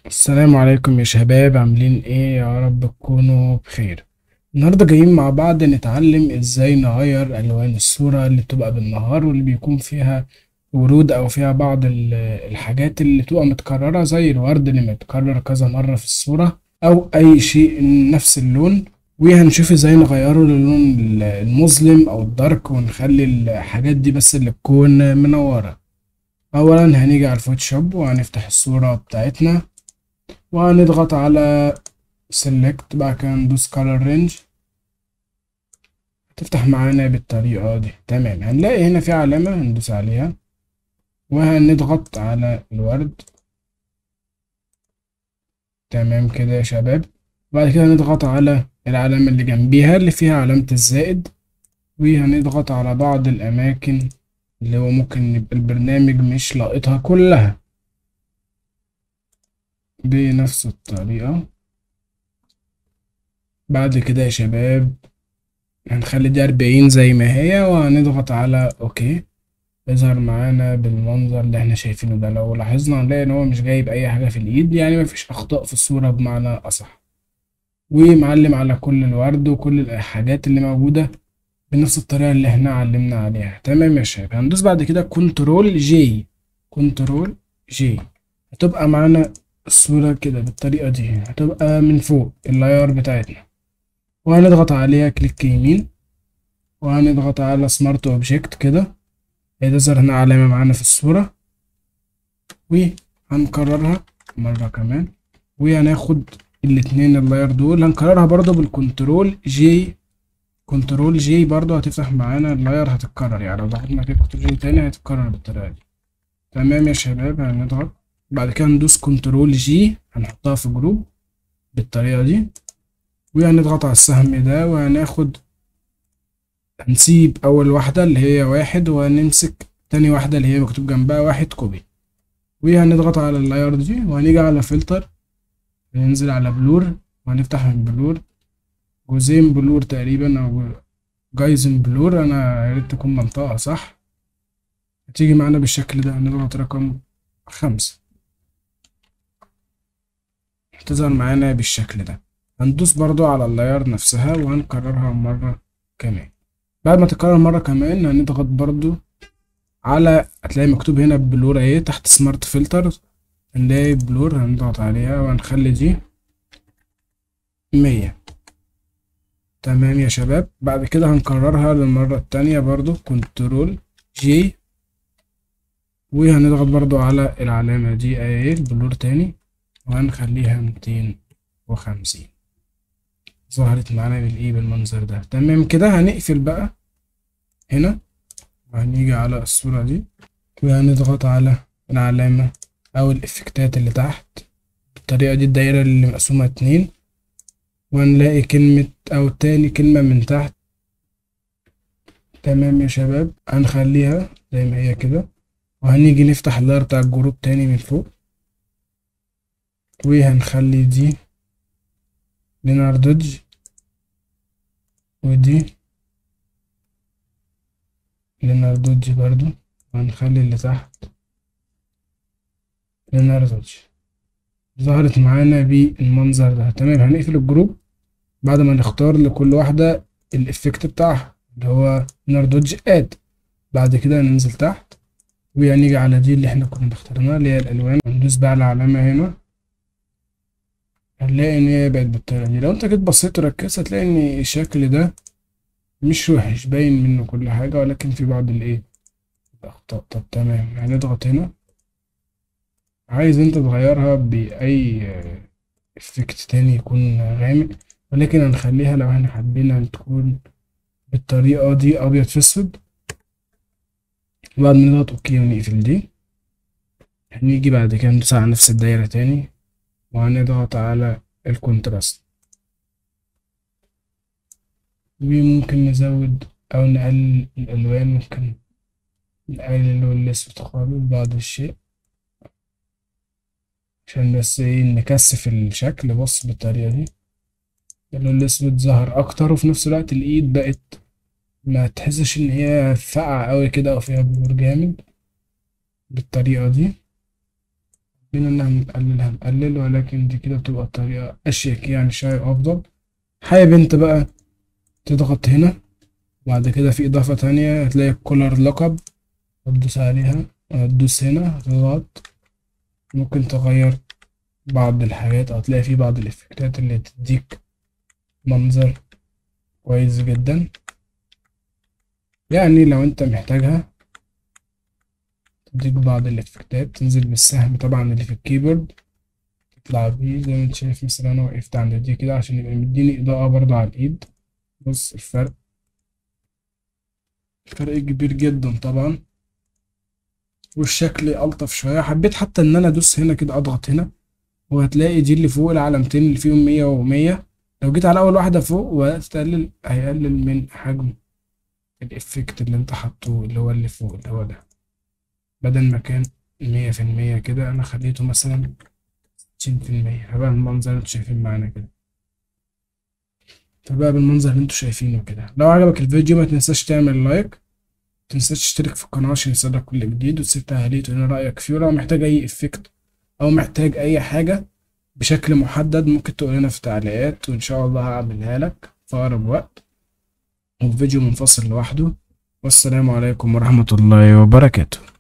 السلام عليكم يا شباب عاملين ايه يا رب تكونوا بخير النهارده جايين مع بعض نتعلم ازاي نغير الوان الصورة اللي بتبقى بالنهار واللي بيكون فيها ورود او فيها بعض ال- الحاجات اللي بتبقى متكررة زي الورد اللي متكرر كذا مرة في الصورة او اي شيء نفس اللون وهنشوف ازاي نغيره للون ال- المظلم او الدارك ونخلي الحاجات دي بس اللي تكون منورة اولا هنيجي على الفوتوشوب وهنفتح الصورة بتاعتنا وهنضغط على select بقى كده ندوس color range هتفتح معانا بالطريقة دي تمام هنلاقي هنا في علامة هندوس عليها وهنضغط على الورد تمام كده يا شباب بعد كده نضغط على العلامة اللي جنبيها اللي فيها علامة الزائد وهنضغط على بعض الأماكن اللي هو ممكن يبقى البرنامج مش لاقطها كلها بنفس الطريقة بعد كده يا شباب هنخلي دي أربعين زي ما هي وهنضغط على أوكي يظهر معانا بالمنظر اللي احنا شايفينه ده لو لاحظنا هنلاقي إن هو مش جايب أي حاجة في الإيد يعني مفيش أخطاء في الصورة بمعنى أصح ومعلم على كل الورد وكل الحاجات اللي موجودة بنفس الطريقة اللي احنا علمنا عليها تمام يا شباب هندوس بعد كده كنترول جي كنترول جي هتبقى معانا الصورة كده بالطريقة دي هتبقى من فوق اللاير بتاعتنا وهنضغط عليها كليك يمين وهنضغط على سمارت اوبجكت كده هتظهر هنا علامة معانا في الصورة وهنكررها مرة كمان وهناخد الاتنين اللاير دول هنكررها برضو بالكنترول جي كنترول جي برضو هتفتح معانا اللاير هتتكرر يعني لو ضغطنا كده كنترول جي تاني هتتكرر بالطريقة دي تمام يا شباب هنضغط بعد كده ندوس كنترول جي هنحطها في جروب بالطريقة دي وهنضغط على السهم ده وهناخد هنسيب أول واحدة اللي هي واحد وهنمسك تاني واحدة اللي هي مكتوب جنبها واحد كوبي وهنضغط على اللاير دي وهنيجي على فلتر هننزل على بلور وهنفتح من بلور جزئين بلور تقريبا أو جايزن بلور أنا يا ريت تكون منطقة صح هتيجي معانا بالشكل ده هنضغط رقم خمسة هتظهر معانا بالشكل ده هندوس برضو على اللاير نفسها وهنكررها مرة كمان بعد ما تكرر مرة كمان هنضغط برضو على هتلاقي مكتوب هنا بلور اهي تحت سمارت فلتر هنلاقي بلور هنضغط عليها وهنخلي دي مية تمام يا شباب بعد كده هنكررها للمرة التانية برضو كنترول جي وهنضغط برضو على العلامة دي اهي البلور تاني وهنخليها ميتين وخمسين ظهرت معانا بالايه بالمنظر ده تمام كده هنقفل بقى هنا وهنيجي على الصورة دي وهنضغط على العلامة أو الإفكتات اللي تحت بالطريقة دي الدايرة اللي مقسومة اتنين وهنلاقي كلمة أو تاني كلمة من تحت تمام يا شباب هنخليها زي ما هي كده وهنيجي نفتح اللاير بتاع الجروب تاني من فوق وهنخلي دي ليناردوج ودي ليناردوج برضو وهنخلي اللي تحت ليناردوج ظهرت معانا بالمنظر ده تمام هنقفل الجروب بعد ما نختار لكل واحدة الإفكت بتاعها اللي هو ليناردوج اد بعد كده ننزل تحت وهنيجي على دي اللي احنا كنا اخترناها اللي هي الألوان هندوس بقى على العلامة هنا هنلاقي ان هي بقت بالطريقة دي لو انت جيت بصيت وركزت هتلاقي ان الشكل ده مش وحش باين منه كل حاجة ولكن في بعض الايه الأخطاء طب تمام هنضغط هنا عايز انت تغيرها بأي افكت تاني يكون غامق ولكن هنخليها لو احنا حابين ان تكون بالطريقة دي أبيض في أسود وبعد ما نضغط اوكي ونقفل دي هنيجي بعد كده ندوس على نفس الدايرة تاني وهنضغط على الكونتراست وممكن نزود أو نقلل الألوان ممكن نقلل اللون الأسود خالص بعض الشيء عشان بس ايه نكثف الشكل بص بالطريقة دي اللون الأسود ظهر أكتر وفي نفس الوقت الإيد بقت ما تحسش إن هي فاقعة أوي كده أو فيها بلور جامد بالطريقة دي بينا إن احنا نقلل هنقلل ولكن دي كده بتبقى طريقة أشيك يعني شوية أفضل حابب انت بقى تضغط هنا وبعد كده في إضافة تانية هتلاقي كولر لوكب هتدوس عليها هتدوس هنا هتضغط ممكن تغير بعض الحاجات أو هتلاقي في بعض الإفكتات اللي تديك منظر كويس جدا يعني لو انت محتاجها تديك بعض الإفكتات تنزل بالسهم طبعا اللي في الكيبورد تطلع بيه زي ما انت شايف مثلا أنا وقفت عند دي كده عشان يبقى مديني إضاءة برضه على الإيد بص الفرق فرق كبير جدا طبعا والشكل ألطف شوية حبيت حتى إن أنا أدوس هنا كده أضغط هنا وهتلاقي دي اللي فوق العلامتين اللي فيهم مية ومية لو جيت على أول واحدة فوق وبدأت تقلل هيقلل من حجم الإفكت اللي أنت حاطه اللي هو اللي فوق اللي هو ده بدل ما كان مية في المية كده أنا خليته مثلا ستين في المية هبقى المنظر اللي انتوا شايفين معانا كده فبقى بالمنظر اللي انتوا شايفينه كده لو عجبك الفيديو ما تنساش تعمل لايك متنساش تشترك في القناة عشان يوصلك كل جديد وتسيب تعليق تقول لنا رأيك فيه ولو محتاج أي إفكت أو محتاج أي حاجة بشكل محدد ممكن تقول لنا في التعليقات وإن شاء الله هعملها لك في أقرب وقت وفيديو منفصل لوحده والسلام عليكم ورحمة الله وبركاته